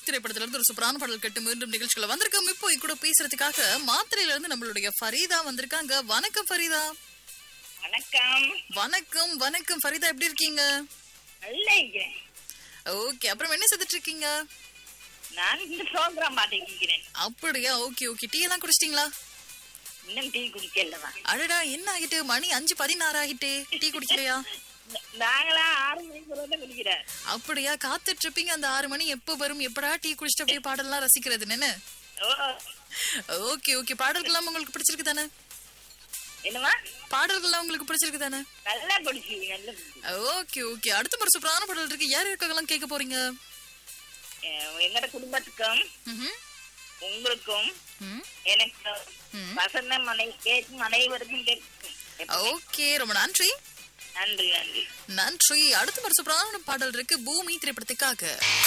திரைப்படத்துல இருந்து ஒரு சூப்பரான பாடல் கேட்டு மீண்டும் நிகழ்ச்சிகளை வந்திருக்கோம் இப்போ கூட பேசுறதுக்காக மாத்திரையில இருந்து நம்மளுடைய ஃபரீதா வந்திருக்காங்க வணக்கம் ஃபரீதா வணக்கம் வணக்கம் வணக்கம் ஃபரீதா எப்படி இருக்கீங்க நல்லா இருக்கிறேன் ஓகே அப்புறம் என்ன செய்துட்டு இருக்கீங்க நான் இந்த ப்ரோக்ராம் பார்த்துக்கிறேன் அப்படியா ஓகே ஓகே டீ எல்லாம் குடிச்சிட்டீங்களா இன்னும் டீ குடிக்கலவா அடடா என்ன ஆகிட்டு மணி அஞ்சு பதினாறு ஆகிட்டு டீ குடிக்கலையா நாங்களா ஆறு மணிக்கு ஒரு தான் குடிக்கிறேன் அப்படியா காத்துட்டு இருப்பீங்க அந்த ஆறு மணி எப்போ வரும் எப்படா டீ குடிச்சிட்டு அப்படியே பாடல்லாம் ரசிக்கிறது என்ன ஓ ஓகே ஓகே பாடல்கள்லாம் உங்களுக்கு பிடிச்சிருக்கு தானே என்னமா பாடல்கள்லாம் உங்களுக்கு பிடிச்சிருக்கு தானே நல்லா குடிச்சு நல்லா குடிச்சு. ஓகே ஓகே அடுத்த ஒரு சூப்பரான பாடல் இருக்கு யார் இருக்காங்கலாம் கேட்க போறீங்க அஹ் எங்கட குடும்பத்துக்கும் ம்ஹும். உங்களுக்கும் ம். எனக்கும் ம். வசந்த மனை கேட்கும் அனைவருக்கும் கேட்கும் ஓகே ரொம்ப நன்றி நன்றி நன்றி நன்றி அடுத்த ஒரு சூப்பரான பாடல் இருக்கு பூமி திரைப்படத்துக்காக